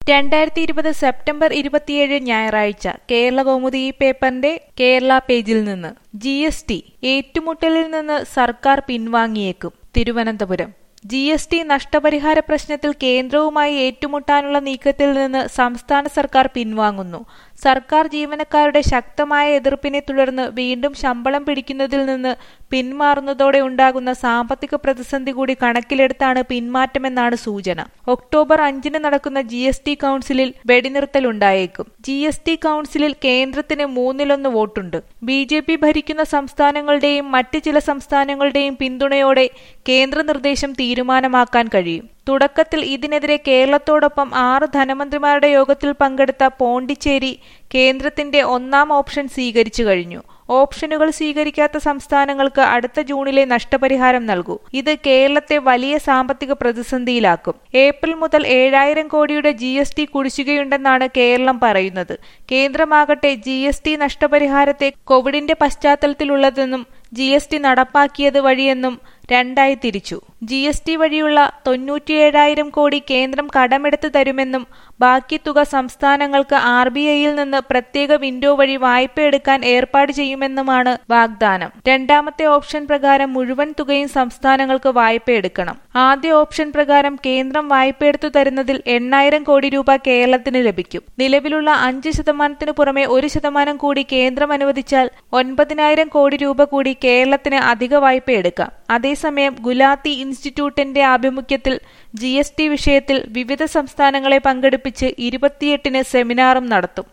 രണ്ടായിരത്തി ഇരുപത് സെപ്റ്റംബർ ഇരുപത്തിയേഴ് ഞായറാഴ്ച കേരള കൗമുദി ഈ പേപ്പറിന്റെ കേരള പേജിൽ നിന്ന് ജി എസ് ടി ഏറ്റുമുട്ടലിൽ നിന്ന് സർക്കാർ പിൻവാങ്ങിയേക്കും തിരുവനന്തപുരം ജി എസ് ടി നഷ്ടപരിഹാര പ്രശ്നത്തിൽ കേന്ദ്രവുമായി ഏറ്റുമുട്ടാനുള്ള നീക്കത്തിൽ നിന്ന് സംസ്ഥാന സർക്കാർ പിൻവാങ്ങുന്നു സർക്കാർ ജീവനക്കാരുടെ ശക്തമായ എതിർപ്പിനെ തുടർന്ന് വീണ്ടും ശമ്പളം പിടിക്കുന്നതിൽ നിന്ന് പിന്മാറുന്നതോടെ ഉണ്ടാകുന്ന സാമ്പത്തിക പ്രതിസന്ധി കൂടി കണക്കിലെടുത്താണ് പിന്മാറ്റമെന്നാണ് സൂചന ഒക്ടോബർ അഞ്ചിന് നടക്കുന്ന ജി എസ് ടി കൌൺസിലിൽ വെടിനിർത്തലുണ്ടായേക്കും ജി എസ് ടി കൌൺസിലിൽ കേന്ദ്രത്തിന് മൂന്നിലൊന്ന് വോട്ടുണ്ട് ബി ജെ പി ഭരിക്കുന്ന സംസ്ഥാനങ്ങളുടെയും മറ്റ് ചില സംസ്ഥാനങ്ങളുടെയും പിന്തുണയോടെ കേന്ദ്ര നിർദ്ദേശം തീരുമാനമാക്കാൻ കഴിയും തുടക്കത്തിൽ ഇതിനെതിരെ കേരളത്തോടൊപ്പം ആറ് ധനമന്ത്രിമാരുടെ യോഗത്തിൽ പങ്കെടുത്ത പോണ്ടിച്ചേരി കേന്ദ്രത്തിന്റെ ഒന്നാം ഓപ്ഷൻ സ്വീകരിച്ചു കഴിഞ്ഞു ഓപ്ഷനുകൾ സ്വീകരിക്കാത്ത സംസ്ഥാനങ്ങൾക്ക് അടുത്ത ജൂണിലെ നഷ്ടപരിഹാരം നൽകൂ ഇത് കേരളത്തെ വലിയ സാമ്പത്തിക പ്രതിസന്ധിയിലാക്കും ഏപ്രിൽ മുതൽ ഏഴായിരം കോടിയുടെ ജി എസ് ടി കുടിശ്ശികയുണ്ടെന്നാണ് കേരളം പറയുന്നത് കേന്ദ്രമാകട്ടെ ജി എസ് ടി നഷ്ടപരിഹാരത്തെ കോവിഡിന്റെ പശ്ചാത്തലത്തിലുള്ളതെന്നും ജി എസ് ടി നടപ്പാക്കിയത് വഴിയെന്നും രണ്ടായി തിരിച്ചു ജി എസ് ടി വഴിയുള്ള തൊണ്ണൂറ്റിയേഴായിരം കോടി കേന്ദ്രം കടമെടുത്ത് തരുമെന്നും ബാക്കി തുക സംസ്ഥാനങ്ങൾക്ക് ആർ ബി ഐയിൽ നിന്ന് പ്രത്യേക വിൻഡോ വഴി വായ്പ എടുക്കാൻ ഏർപ്പാട് ചെയ്യുമെന്നുമാണ് വാഗ്ദാനം രണ്ടാമത്തെ ഓപ്ഷൻ പ്രകാരം മുഴുവൻ തുകയും സംസ്ഥാനങ്ങൾക്ക് വായ്പ എടുക്കണം ആദ്യ ഓപ്ഷൻ പ്രകാരം കേന്ദ്രം വായ്പ എടുത്തു തരുന്നതിൽ എണ്ണായിരം കോടി രൂപ കേരളത്തിന് ലഭിക്കും നിലവിലുള്ള അഞ്ച് ശതമാനത്തിന് പുറമെ ഒരു ശതമാനം കൂടി കേന്ദ്രം അനുവദിച്ചാൽ ഒൻപതിനായിരം കോടി രൂപ കൂടി കേരളത്തിന് അധിക വായ്പ എടുക്കാം അതേസമയം ഗുലാത്തി ഇൻസ്റ്റിറ്റ്യൂട്ടിന്റെ ആഭിമുഖ്യത്തിൽ ജി എസ് ടി വിഷയത്തിൽ വിവിധ സംസ്ഥാനങ്ങളെ പങ്കെടുപ്പിച്ച് ഇരുപത്തിയെട്ടിന് സെമിനാറും നടത്തും